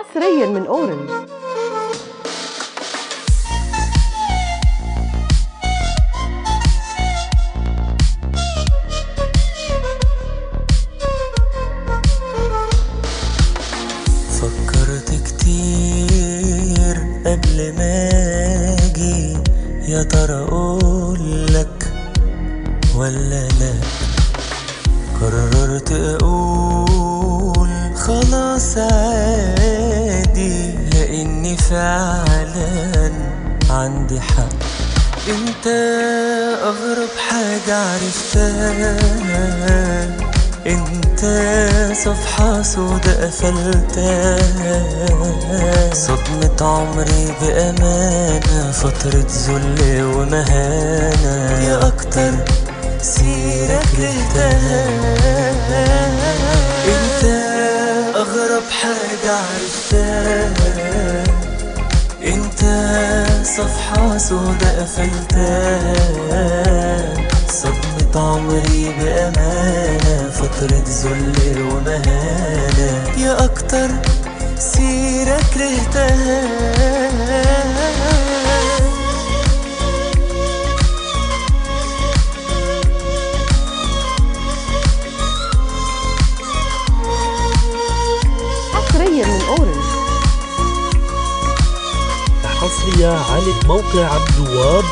حصريا من اورنج فكرت كتير قبل ما اجي يا ترى اقولك ولا لا قررت اقول خلاص عادي لاني فعلا عندي حق انت اغرب حاجة عرفتها انت صفحة سودا قفلتها صدمة عمري بأمانة فترة ذل ومهانة يا أكتر سيرة كرهتها انت أغرب حاجة عرفتها انت صفحة سودا قفلتها صدمة عمري بأمانة فترة ذل ومهانة يا أكتر سيرة كرهتها حصريا من اورنج حصرية على موقع عبد الوهاب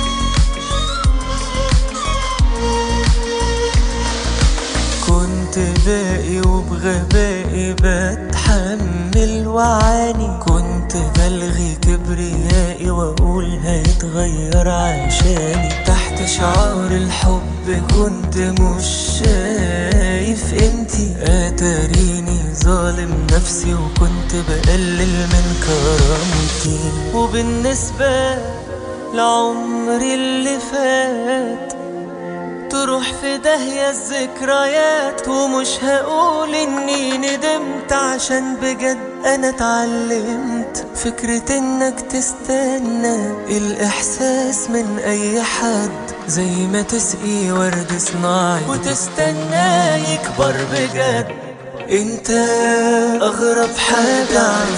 كنت باقي وبغبائي بتحمل وعاني كنت بلغي كبريائي واقول هيتغير عشاني تحت شعار الحب كنت مش شايف انتي اتاريني ظالم نفسي وكنت بقلل من كرامتي وبالنسبة لعمري اللي فات تروح في داهية الذكريات ومش هقول اني ندمت عشان بجد انا اتعلمت فكرة انك تستنى الاحساس من اي حد زي ما تسقي ورد صناعي وتستنى يكبر بجد انت اغرب حاجة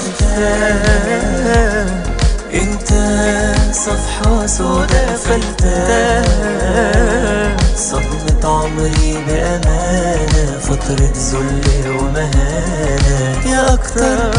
عرفتها انت صفحة سودا قفلتها صدمة عمري بأمانة فترة ذل ومهانة يا أكتر